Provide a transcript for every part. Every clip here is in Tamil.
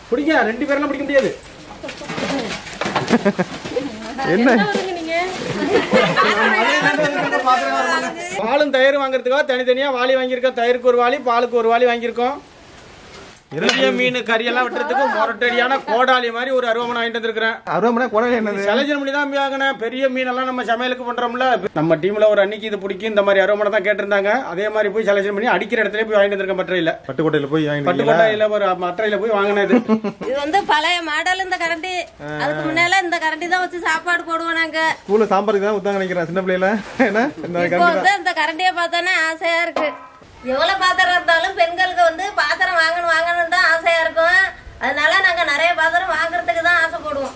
பிடிங்க ரெண்டு பேரெல்லாம் பிடிக்க முடியாது என்ன பாலும் தயிர் வாங்குறதுக்காக தனித்தனியா வாளி வாங்கியிருக்கோம் தயிருக்கு ஒரு வாளி பாலுக்கு ஒரு வாளி வாங்கியிருக்கோம் பெரிய மீன் கறியெல்லாம் வெட்டுறதுக்கு மொரட்டடியான கோடாலி மாதிரி ஒரு அருவமனை வாங்கிட்டு வந்திருக்கிறேன் அருவமனை குடல் என்னது செலஜன் பண்ணி தான் வாங்கினேன் பெரிய மீனெல்லாம் நம்ம சமையலுக்கு பண்றோம்ல நம்ம டீம்ல ஒரு அன்னைக்கு இது பிடிக்கும் இந்த மாதிரி அருவமனை தான் கேட்டிருந்தாங்க அதே மாதிரி போய் செலஜன் பண்ணி அடிக்கிற இடத்துல போய் வாங்கிட்டு வந்திருக்கேன் பட்டறையில பட்டுக்கோட்டையில போய் வாங்கிட்டு பட்டுக்கோட்டையில ஒரு மற்றையில போய் வாங்கினது இது வந்து பழைய மாடல் இந்த கரண்டி அதுக்கு முன்னால இந்த கரண்டி தான் வச்சு சாப்பாடு போடுவோம் நாங்க ஸ்கூல்ல சாம்பாருக்கு தான் ஊத்தாங்க நினைக்கிறேன் சின்ன பிள்ளைல என்ன இந்த இப்போ கரண்டி வந்து இந்த கரண்டியை பார்த்தோன்னா ஆசையா இருக்கு எவ்வளவு பாத்திரம் இருந்தாலும் பெண்களுக்கு வந்து பாத்திரம் வாங்கணும் வாங்கணும் தான் ஆசையா இருக்கும் அதனால நாங்க நிறைய பாத்திரம் வாங்குறதுக்கு தான் ஆசைப்படுவோம்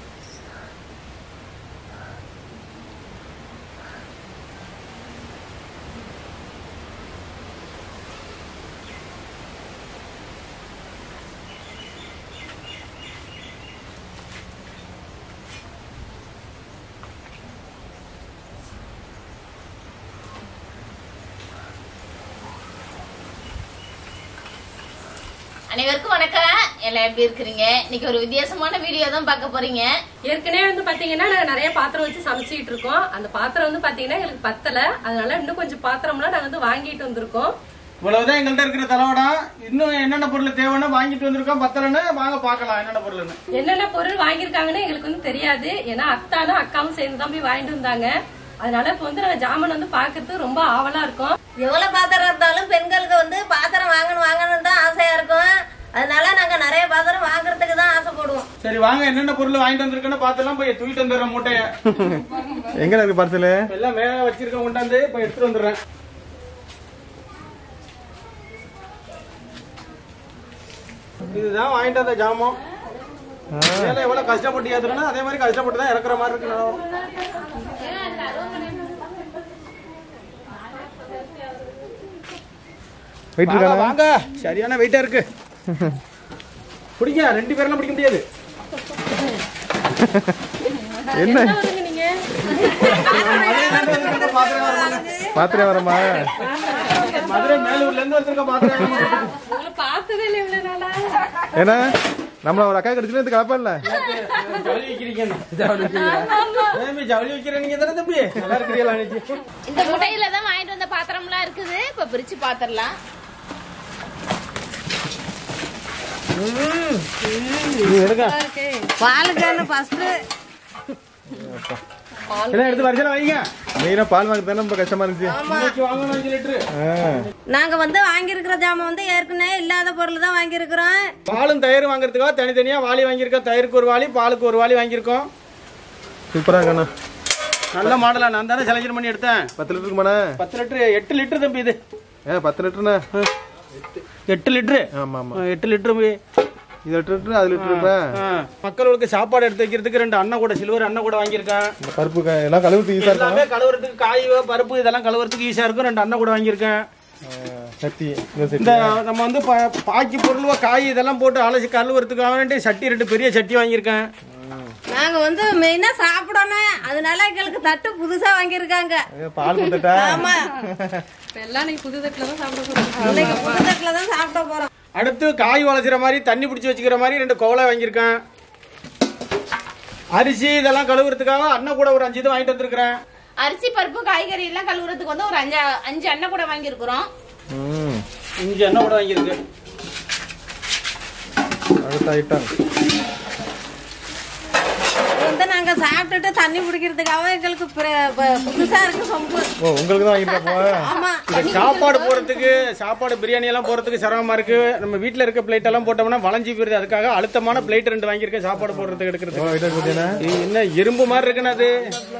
அனைவருக்கும் வணக்கம் எல்லாம் எப்படி இருக்கிறீங்க இன்னைக்கு ஒரு வித்தியாசமான வீடியோ தான் பார்க்க போறீங்க ஏற்கனவே வந்து பாத்தீங்கன்னா நாங்க நிறைய பாத்திரம் வச்சு சமைச்சிட்டு இருக்கோம் அந்த பாத்திரம் வந்து பாத்தீங்கன்னா எங்களுக்கு பத்தல அதனால இன்னும் கொஞ்சம் பாத்திரம்லாம் நாங்க வந்து வாங்கிட்டு வந்திருக்கோம் இவ்வளவுதான் எங்கள்கிட்ட இருக்கிற தலைவடம் இன்னும் என்னென்ன பொருள் தேவைன்னு வாங்கிட்டு வந்திருக்கோம் பத்தலன்னு வாங்க பார்க்கலாம் என்னென்ன பொருள்னு என்னென்ன பொருள் வாங்கியிருக்காங்கன்னு எங்களுக்கு வந்து தெரியாது ஏன்னா அத்தானும் அக்காவும் சேர்ந்து தான் போய் வாங்கிட்டு வந்தாங்க அதனால இப்ப வந்து நாங்க ஜாமான் வந்து பாக்குறதுக்கு ரொம்ப ஆவலா இருக்கோம் எவ்வளவு பாத்திரம் இருந்தாலும் பெண்களுக்கு வந்து பாத்திரம் வாங்கணும் வாங்கணும் தான் ஆசையா இருக்கும் அதனால நாங்க நிறைய பாத்திரம் வாங்குறதுக்கு தான் ஆசைப்படுவோம் சரி வாங்க என்னென்ன பொருள் வாங்கிட்டு வந்திருக்கேன்னு பார்த்தெல்லாம் போய் தூக்கிட்டு வந்துடுறேன் மூட்டைய எங்க இருக்கு பார்சல் எல்லாம் மேல வச்சிருக்கேன் கொண்டாந்து இப்ப எடுத்துட்டு வந்துடுறேன் இதுதான் வாங்கிட்டு வந்த ஜாமான் இதெல்லாம் எவ்வளவு கஷ்டப்பட்டு ஏத்துறேன்னா அதே மாதிரி கஷ்டப்பட்டு தான் இறக்குற மாதிரி இருக்கு நான். வெயிட் வாங்க, இருக்காங்க வாங்க சரியான வெயிட்டா இருக்கு பிடிங்க ரெண்டு பேரெல்லாம் பிடிக்க முடியாது என்ன வருங்க நீங்க பாத்திரம் வரமா மதுரை மேலூர்ல இருந்து வந்திருக்க பாத்திரம் உங்களை பார்த்ததே இல்லை இவ்வளவு நாளா ஏன்னா நம்மள ஒரு அக்கா கிடைச்சுல இந்த கலப்பா இல்ல ஜவுளி விக்கிறீங்க ஜவுளி விக்கிறீங்க ஏய், ஜவுளி விக்கிறேன் நீங்க தானே தம்பி நல்லா இருக்கிறீங்களா அன்னைக்கு இந்த முட்டையில தான் வாங்கிட்டு வந்த பாத்திரம்லாம் இருக்குது இப்ப பிரிச்சு பாத்திரலாம் நீ எடுங்க பாலுக்கு ஃபர்ஸ்ட் எல்லாம் எடுத்து வரிசையில வைங்க மெயினா பால் வாங்க தானே ரொம்ப கஷ்டமா இருந்துச்சு இன்னைக்கு வாங்கணும் அஞ்சு லிட்டரு ஆ. நாங்க வந்து வாங்கியிருக்கிற ஜாமான் வந்து ஏற்கனவே இல்லாத பொருள் தான் வாங்கியிருக்கிறோம் பாலும் தயிர் வாங்குறதுக்காக தனித்தனியா வாளி வாங்கியிருக்கோம் தயிருக்கு ஒரு வாளி பாலுக்கு ஒரு வாளி வாங்கியிருக்கோம் சூப்பரா இருக்கண்ணா நல்ல மாடலா நான் தானே செலக்ஷன் பண்ணி எடுத்தேன் பத்து லிட்டருக்கு மாண்ணா பத்து லிட்டரு எட்டு லிட்டரு தம்பி இது ஏ பத்து லிட்டருண்ணா எட்டு லிட்டரு ஆமா ஆமா எட்டு லிட்டரு இது எட்டு லிட்டரு அது லிட்டரு இப்ப மக்களுக்கு சாப்பாடு எடுத்து வைக்கிறதுக்கு ரெண்டு அண்ணன் கூட சில்வர் அண்ணன் கூட வாங்கியிருக்கேன் இந்த பருப்பு கா- எல்லாம் கழுவுறது ஈஸியா இருக்கும் எல்லாமே கழுவுறதுக்கு காய் பருப்பு இதெல்லாம் கழுவுறதுக்கு ஈஸியா இருக்கும் ரெண்டு அண்ணன் கூட வாங்கியிருக்கேன் ஆ, சட்டி இந்த சட்டி இந்த நம்ம வந்து பா- பாக்கி பொருள் காய் இதெல்லாம் போட்டு அலசி கழுவுறதுக்காக வேண்டி சட்டி ரெண்டு பெரிய சட்டி வாங்கியிருக்கேன் நாங்க வந்து மெயினா சாப்பிடணும் அதனால எங்களுக்கு தட்டு புதுசா வாங்கியிருக்காங்க ஏ, பால் கொடுத்துட்டா ஆமா இப்ப எல்லாம் நீங்க புது தட்டுல தான் சாப்பிட போறோம் இன்னைக்கு புது தட்டுல தான் சாப்பிட போறோம் அடுத்து காய் வளர்ச்சிற மாதிரி தண்ணி பிடிச்சி வச்சுக்கிற மாதிரி ரெண்டு கோவலை வாங்கியிருக்கேன் அரிசி இதெல்லாம் கழுவுறதுக்காக அண்ணன் கூட ஒரு அஞ்சு இது வாங்கிட்டு வந்திருக்கிறேன் அரிசி பருப்பு காய்கறி எல்லாம் கழுவுறதுக்கு வந்து ஒரு அஞ்சு அஞ்சு எண்ணெய் கூட வாங்கியிருக்கிறோம் ம் இஞ்சி அண்ணன் கூட வாங்கியிருக்கு அடுத்த ஐட்டம் இது வந்து நாங்க சாப்பிட்டுட்டு தண்ணி குடிக்கிறதுக்காக எங்களுக்கு பிர- ப- புதுசா இருக்கு சொம்பு ஓ உங்களுக்கு தான் வாங்கிட்டு போ ஆமா இந்த சாப்பாடு போறதுக்கு சாப்பாடு பிரியாணி எல்லாம் போறதுக்கு சிரமமா இருக்கு நம்ம வீட்ல இருக்க பிளேட் எல்லாம் போட்டோம்னா வளைஞ்சி போயிருது அதுக்காக அழுத்தமான பிளேட் ரெண்டு வாங்கியிருக்கேன் சாப்பாடு போடுறதுக்கு எடுக்கிறதுக்கு எவ்வளோ ஐட்டம் கொடுத்தீங்கன்னா இது என்ன இரும்பு மாதிரி இருக்குன்னு அது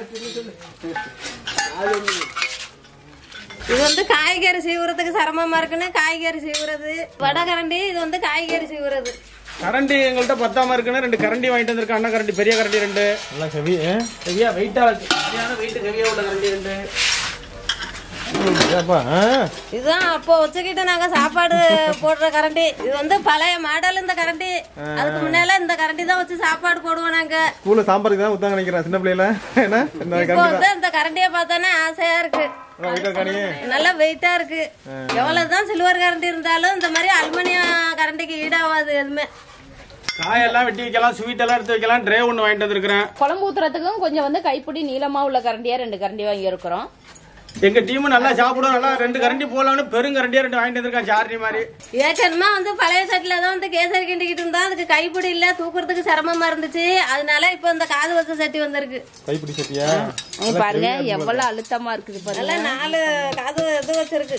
இது வந்து காய்கறி சீவுறதுக்கு சிரமமா இருக்குன்னு காய்கறி சீவுறது வடகரண்டி இது வந்து காய்கறி சீவுறது கரண்டி எங்கள்கிட்ட பத்தாம இருக்குன்னு ரெண்டு கரண்டி வாங்கிட்டு வந்திருக்கேன் அண்ணன் கரண்டி பெரிய கரண்டி ரெண்டு எல்லாம் ஹெவி ஹெவியா வெயிட்டா இருக்கு சரியான வெயிட் ஹெவியா உள்ள கரண்டி ரெண்டு ஏப்பா ஆ இதுதான் அப்போ வச்சுக்கிட்டு நாங்க சாப்பாடு போடுற கரண்டி இது வந்து பழைய மாடல் இந்த கரண்டி அதுக்கு முன்னால இந்த கரண்டி தான் வச்சு சாப்பாடு போடுவோம் நாங்க ஸ்கூல்ல சாம்பாருக்கு தான் ஊத்தாங்க நினைக்கிறேன் சின்ன பிள்ளைல என்ன இந்த இப்போ வந்து இந்த கரண்டியை பார்த்தோன்னா ஆசையா இருக்கு வீட்டில் காணி நல்லா வெயிட்டா இருக்கு எவ்வளவுதான் சில்வர் கரண்டி இருந்தாலும் இந்த மாதிரி அலுமினியம் கரண்டிக்கு ஈடாகாது எதுவுமே காயெல்லாம் வெட்டி வைக்கலாம் ஸ்வீட் எல்லாம் எடுத்து வைக்கலாம் ட்ரே ஒன்று வாங்கிட்டு வந்திருக்கிறேன் குழம்பு ஊத்துறதுக்கும் கொஞ்சம் வந்து கைப்பிடி நீளமா உள்ள கரண்டியா ரெண்டு கரண்டி வாங்கி இருக்கிறோம் எங்க டீம் நல்லா சாப்பிடும் நல்லா ரெண்டு கரண்டி போலாம்னு பெருங்கரண்டியா ரெண்டு வாங்கிட்டு வந்திருக்கான் சாரணி மாதிரி ஏற்கனமா வந்து பழைய சட்டில தான் வந்து கேசரி கிண்டிக்கிட்டு இருந்தோம் அதுக்கு கைப்பிடி இல்ல தூக்குறதுக்கு சிரமமா இருந்துச்சு அதனால இப்ப இந்த காது வச்ச சட்டி வந்திருக்கு கைப்பிடி சட்டியா இங்க பாருங்க எவ்வளவு அழுத்தமா இருக்குது பாருங்க நல்லா நாலு காது இது வச்சிருக்கு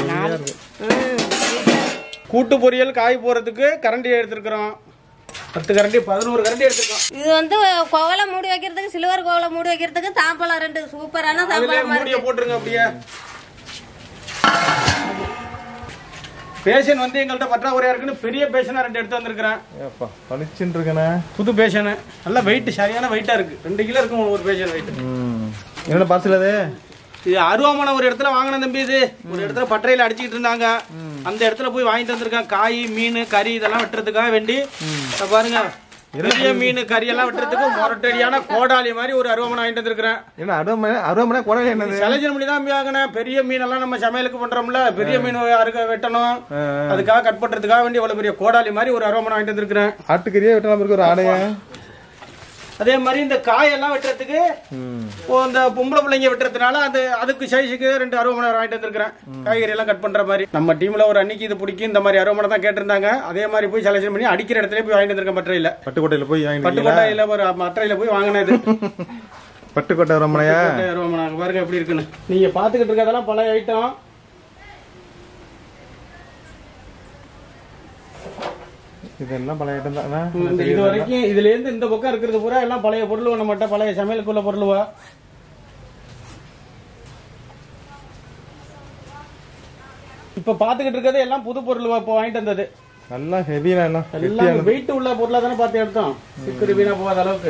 கூட்டு பொரியல் காய் போறதுக்கு கரண்டி எடுத்திருக்கிறோம் பத்து கரண்டி பதினோரு கரண்டி எடுத்திருக்கோம் இது வந்து கோவலை மூடி வைக்கிறதுக்கு சில்வர் கோவலை மூடி வைக்கிறதுக்கு தாம்பழம் ரெண்டு சூப்பரான அதுலயே தாம்பழமா மூடிய இருக்கு போட்டுருங்க அப்படியே பேஷன் வந்து எங்கள்கிட்ட பற்றாக்குறையா இருக்குன்னு பெரிய பேஷனா ரெண்டு எடுத்து வந்திருக்கிறேன் ஏப்பா பளிச்சுன்னு இருக்கேனே புது பேஷனு நல்லா வெயிட் சரியான வெயிட்டா இருக்கு ரெண்டு கிலோ இருக்கும் ஒரு பேஷன் வெயிட் ம் என்னென்ன பார்சல் அது இது அருவாமனை ஒரு இடத்துல வாங்கின தம்பி இது ஒரு இடத்துல பட்டறையில அடிச்சுக்கிட்டு இருந்தாங்க அந்த இடத்துல போய் வாங்கிட்டு வந்திருக்கேன் காய் மீன் கறி இதெல்லாம் வெட்டுறதுக்காக வேண்டி இத பாருங்க பெரிய மீன் கறி எல்லாம் வெட்டுறதுக்கு மொரட்டடியான கோடாலி மாதிரி ஒரு அருவாமனை வாங்கிட்டு வந்திருக்கிறேன் என்ன அருவமனை அருவமனை குடல் என்னது செலஜன் பண்ணி தான் வாங்கினேன் பெரிய மீன் எல்லாம் நம்ம சமையலுக்கு பண்றோம்ல பெரிய மீன் அறுக்க வெட்டணும் அதுக்காக கட் பண்றதுக்காக வேண்டி இவ்வளவு பெரிய கோடாலி மாதிரி ஒரு அருவாமனை வாங்கிட்டு வந்திருக்கிறேன் ஆட்டுக்கறியே வெட்டலாம் இருக்கு ஒரு ஆடையா அதே மாதிரி இந்த காயெல்லாம் வெட்டுறதுக்கு ம் இப்போ இந்த பொம்பளை பிள்ளைங்க வெட்டுறதுனால அது அதுக்கு சைஸுக்கு ரெண்டு அருவமனை வாங்கிட்டு வந்திருக்கிறேன் காய்கறி எல்லாம் கட் பண்ற மாதிரி நம்ம டீம்ல ஒரு அன்னைக்கு இது பிடிக்கும் இந்த மாதிரி அருவமனை தான் கேட்டிருந்தாங்க அதே மாதிரி போய் செலக்ஷன் பண்ணி அடிக்கிற இடத்துல போய் வாங்கிட்டு வந்திருக்கேன் பட்டறையில பட்டுக்கோட்டையில போய் வாங்கிட்டு பட்டுக்கோட்டையில ஒரு மற்றையில போய் வாங்கினது பட்டுக்கோட்டை அருவமனையா அருவமனை பாருங்க எப்படி இருக்குன்னு நீங்க பாத்துக்கிட்டு இருக்கதெல்லாம் பழைய ஐட்டம் இதெல்லாம் பழைய ஐட்டம் தான் இந்த இது வரைக்கும் இதுல இருந்து இந்த பக்கம் இருக்கிறது பூரா எல்லாம் பழைய பொருள் நம்மகிட்ட பழைய சமையலுக்குள்ள பொருளுவா இப்ப பாத்துக்கிட்டு இருக்கிறது எல்லாம் புது பொருள் இப்போ வாங்கிட்டு வந்தது நல்லா ஹெவியா எல்லாம் எல்லாம் வெயிட் உள்ள பொருளா தானே பார்த்து எடுத்தோம் சிக்கரு வீணா போகாத அளவுக்கு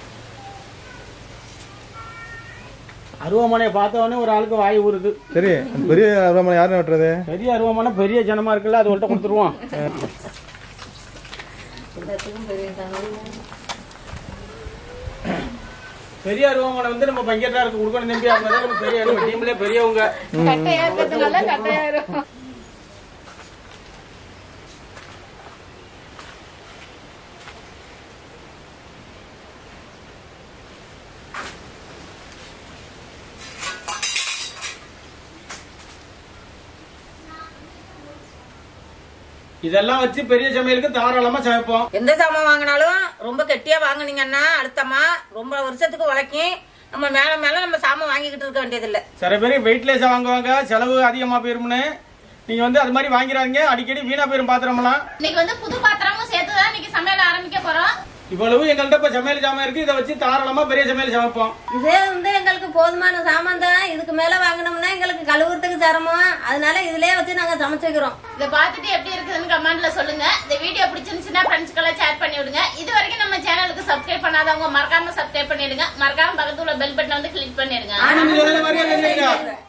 அருவமனையை பார்த்த உடனே ஒரு ஆளுக்கு வாய் ஊறுது சரி அந்த பெரிய அருவமனை யாருன்னு வெட்டுறது பெரிய அருவமனை பெரிய ஜனமா இருக்குல்ல அது உள்ட்ட கொடுத்துருவோம் பெரிய அருவமனை வந்து நம்ம பங்கேற்றாருக்கு கொடுக்கணும் தம்பி அவங்க தான் நம்ம பெரிய நம்ம டீம்லயே பெரியவங்க கட்டையா இருக்கிறதுனால கட்டையாயிரும் இதெல்லாம் வச்சு பெரிய சமையலுக்கு தாராளமா சமைப்போம் எந்த சாமான் வாங்கினாலும் ரொம்ப கெட்டியா வாங்குனீங்கன்னா அழுத்தமா ரொம்ப வருஷத்துக்கு உழைக்கும் நம்ம மேல மேல நம்ம சாமான் வாங்கிக்கிட்டு இருக்க வேண்டியதில்லை சில பேர் வெயிட்லெஸ் வாங்குவாங்க செலவு அதிகமா போயிரும்னு நீங்க வந்து அது மாதிரி வாங்கிறாங்க அடிக்கடி வீணா போயிரும் பாத்திரமெல்லாம் இன்னைக்கு வந்து புது பாத்திரமும் சேர்த்துதான் இன்னைக்கு சமையல் ஆரம்பிக்க போறோம் இவ்வளவு எங்கள்கிட்ட இப்ப சமையல் ஜாமான் இருக்கு இதை வச்சு தாராளமா பெரிய சமையல் சமைப்போம் இதே வந்து எங்களுக்கு போதுமான சாமான் தான் இதுக்கு மேல வாங்கினோம்னா எங்களுக்கு கழுவுறதுக்கு சிரமம் அதனால இதுலயே வச்சு நாங்க சமைச்சுக்கிறோம் இதை பார்த்துட்டு எப்படி இருக்குதுன்னு கமெண்ட்ல சொல்லுங்க இந்த வீடியோ பிடிச்சிருந்துச்சுன்னா ஃப்ரெண்ட்ஸ்க்கெல்லாம் ஷேர் பண்ணி விடுங்க இது வரைக்கும் நம்ம சேனலுக்கு சப்ஸ்கிரைப் பண்ணாதவங்க மறக்காம சப்ஸ்கிரைப் பண்ணிடுங்க மறக்காம பக்கத்துல உள்ள பெல் பட்டனை வந்து கிளிக் பண்ணிடுங்க நீங்க சொன்ன மாதிரியே செஞ்சீங்க.